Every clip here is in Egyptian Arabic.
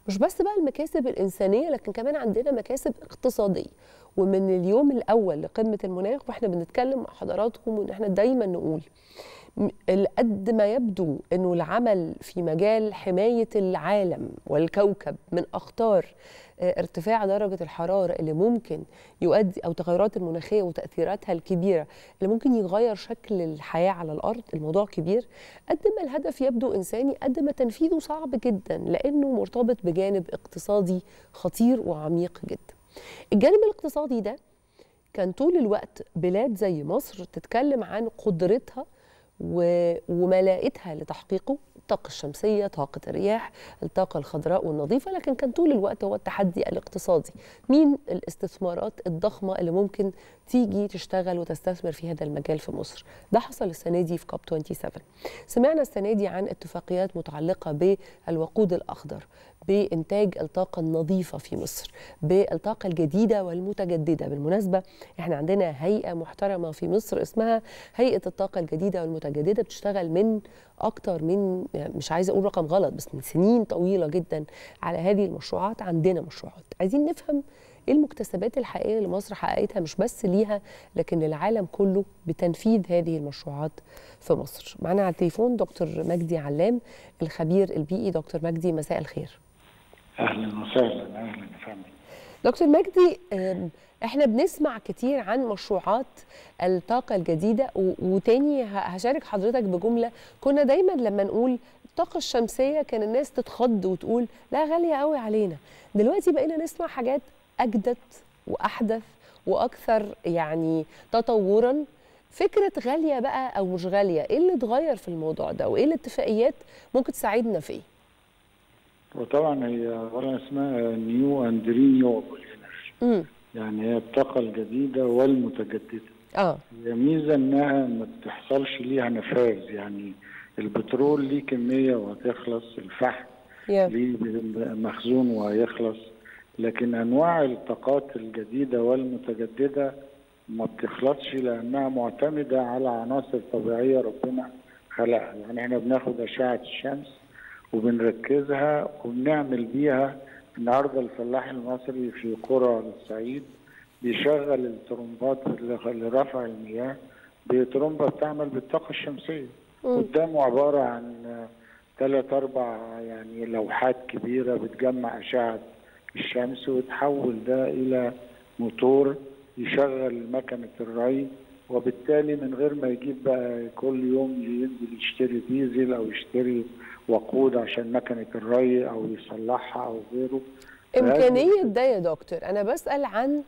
مش بس بقى المكاسب الانسانيه لكن كمان عندنا مكاسب اقتصاديه ومن اليوم الاول لقمه المناخ واحنا بنتكلم مع حضراتكم وان احنا دايما نقول قد ما يبدو انه العمل في مجال حمايه العالم والكوكب من اخطار ارتفاع درجه الحراره اللي ممكن يؤدي او التغيرات المناخيه وتاثيراتها الكبيره اللي ممكن يغير شكل الحياه على الارض الموضوع كبير قد ما الهدف يبدو انساني قد ما تنفيذه صعب جدا لانه مرتبط بجانب اقتصادي خطير وعميق جدا الجانب الاقتصادي ده كان طول الوقت بلاد زي مصر تتكلم عن قدرتها وملائتها لتحقيقه الطاقة الشمسية طاقة الرياح الطاقة الخضراء والنظيفة لكن كان طول الوقت هو التحدي الاقتصادي مين الاستثمارات الضخمة اللي ممكن تيجي تشتغل وتستثمر في هذا المجال في مصر ده حصل السنة دي في كوب 27 سمعنا السنة دي عن اتفاقيات متعلقة بالوقود الأخضر بإنتاج الطاقة النظيفة في مصر بالطاقة الجديدة والمتجددة بالمناسبة احنا عندنا هيئة محترمة في مصر اسمها هيئة الطاقة الجديدة والمتجددة بتشتغل من أكتر من مش عايزة أقول رقم غلط بس من سنين طويلة جدا على هذه المشروعات عندنا مشروعات عايزين نفهم ايه المكتسبات الحقيقيه اللي مصر حققتها مش بس ليها لكن للعالم كله بتنفيذ هذه المشروعات في مصر. معانا على التليفون دكتور مجدي علام الخبير البيئي دكتور مجدي مساء الخير. اهلا وسهلا اهلا فندم. دكتور مجدي احنا بنسمع كتير عن مشروعات الطاقه الجديده وتاني هشارك حضرتك بجمله كنا دايما لما نقول الطاقه الشمسيه كان الناس تتخض وتقول لا غاليه قوي علينا دلوقتي بقينا نسمع حاجات اجدد واحدث واكثر يعني تطورا فكره غاليه بقى او مش غاليه ايه اللي اتغير في الموضوع ده وايه الاتفاقيات ممكن تساعدنا فيه وطبعا هي اولا اسمها نيو اند رينيوبل انرجي يعني هي الطاقه الجديده والمتجدده اه هي ميزه انها ما بتحصلش ليها نفاذ يعني البترول ليه كميه وهتخلص الفحم yeah. ليه مخزون وهيخلص لكن انواع الطاقات الجديده والمتجدده ما بتخلصش لانها معتمده على عناصر طبيعيه ربنا خلقها يعني احنا بناخد اشعه الشمس وبنركزها وبنعمل بيها النهارده الفلاح المصري في قرى الصعيد بيشغل الترمبات لرفع المياه بترمبه بتعمل بالطاقه الشمسيه قدامه عباره عن ثلاث اربع يعني لوحات كبيره بتجمع اشعه الشمس وتحول ده الى موتور يشغل مكنه الري وبالتالي من غير ما يجيب بقى كل يوم ينزل يشتري ديزل او يشتري وقود عشان مكنه الري او يصلحها او غيره امكانيه ده يا دكتور انا بسال عن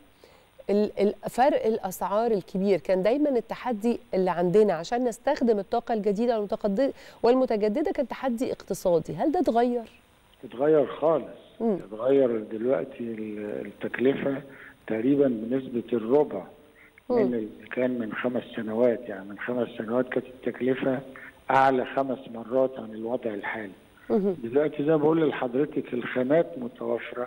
فرق الاسعار الكبير كان دايما التحدي اللي عندنا عشان نستخدم الطاقه الجديده والمتجدده كان تحدي اقتصادي هل ده اتغير اتغير خالص اتغير دلوقتي التكلفه تقريبا بنسبه الربع من اللي كان من خمس سنوات يعني من خمس سنوات كانت التكلفه اعلى خمس مرات عن الوضع الحالي دلوقتي زي ما بقول لحضرتك الخامات متوفره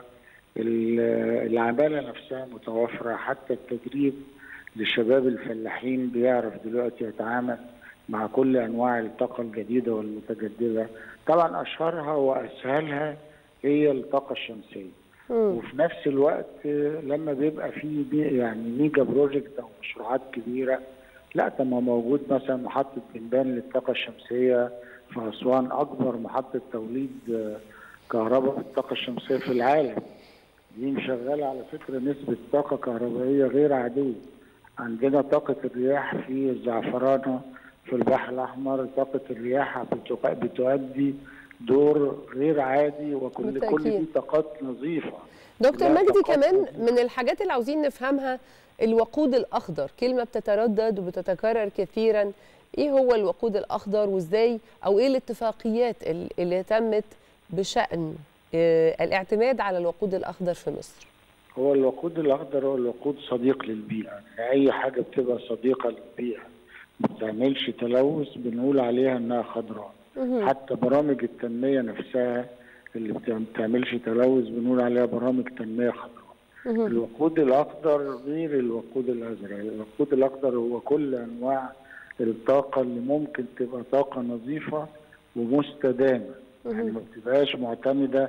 العماله نفسها متوفره حتى التدريب لشباب الفلاحين بيعرف دلوقتي يتعامل مع كل انواع الطاقه الجديده والمتجدده طبعا اشهرها واسهلها هي الطاقه الشمسيه وفي نفس الوقت لما بيبقى في يعني ميجا بروجكت او مشروعات كبيره لا طب ما موجود مثلا محطه بنبان للطاقه الشمسيه في اسوان اكبر محطه توليد كهرباء بالطاقه الشمسيه في العالم دي مشغله على فكره نسبه طاقه كهربائيه غير عاديه عندنا طاقه الرياح في الزعفرانه في البحر الاحمر طاقه الرياح بتؤدي دور غير عادي وكل بالتأكيد. كل دي طاقات نظيفه دكتور لا مجدي طاقات كمان نظيفة. من الحاجات اللي عاوزين نفهمها الوقود الأخضر كلمة بتتردد وبتتكرر كثيرا إيه هو الوقود الأخضر وإزاي أو إيه الاتفاقيات ال- اللي تمت بشأن آه، الاعتماد على الوقود الأخضر في مصر هو الوقود الاخضر هو الوقود صديق للبيئه يعني اي حاجه بتبقى صديقه للبيئه ما بتعملش تلوث بنقول عليها انها خضراء مهم. حتى برامج التنميه نفسها اللي بت- ما بتعملش تلوث بنقول عليها برامج تنميه خضراء مهم. الوقود الاخضر غير الوقود الازرق الوقود الاخضر هو كل انواع الطاقه اللي ممكن تبقى طاقه نظيفه ومستدامه يعني ما بتبقاش معتمده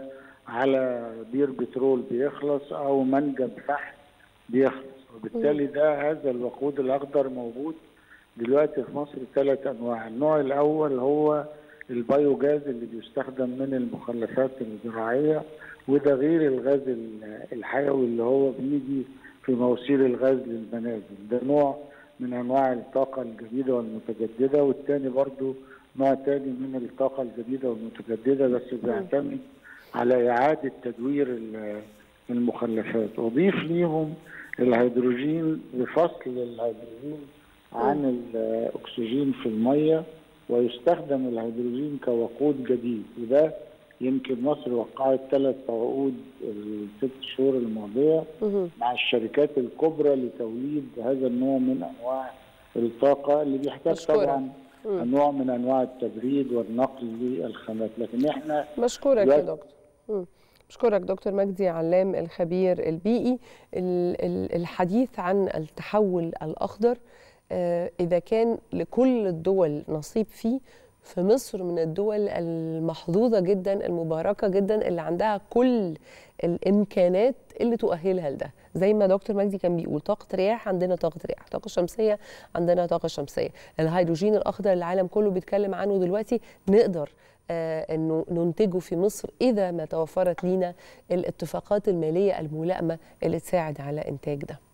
على بير بترول بيخلص او منجم فحم بيخلص وبالتالي ده هذا الوقود الاخضر موجود دلوقتي في مصر ثلاث انواع النوع الاول هو البايوجاز اللي بيستخدم من المخلفات الزراعيه وده غير الغاز الحيوي اللي هو بيجي في مواسير الغاز للمنازل ده نوع من انواع الطاقه الجديده والمتجدده والثاني برضو نوع تاني من الطاقه الجديده والمتجدده بس بيعتمد على اعاده تدوير المخلفات اضيف ليهم الهيدروجين بفصل الهيدروجين عن الاكسجين في الميه ويستخدم الهيدروجين كوقود جديد وده يمكن مصر وقعت ثلاث عقود الست شهور الماضيه مع الشركات الكبرى لتوليد هذا النوع من انواع الطاقه اللي بيحتاج مشكورة. طبعا نوع من انواع التبريد والنقل للخامات لكن احنا بشكرك يا دلوقتي- دكتور مم. بشكرك دكتور مجدي علام الخبير البيئي ال- ال- الحديث عن التحول الأخضر آه، إذا كان لكل الدول نصيب فيه في مصر من الدول المحظوظة جدا المباركة جدا اللي عندها كل الإمكانات اللي تؤهلها لده زي ما دكتور مجدي كان بيقول طاقة رياح عندنا طاقة رياح طاقة شمسية عندنا طاقة شمسية الهيدروجين الأخضر اللي العالم كله بيتكلم عنه دلوقتي نقدر آه، انه ننتجه في مصر اذا ما توفرت لينا الاتفاقات الماليه الملائمه اللي تساعد على انتاج ده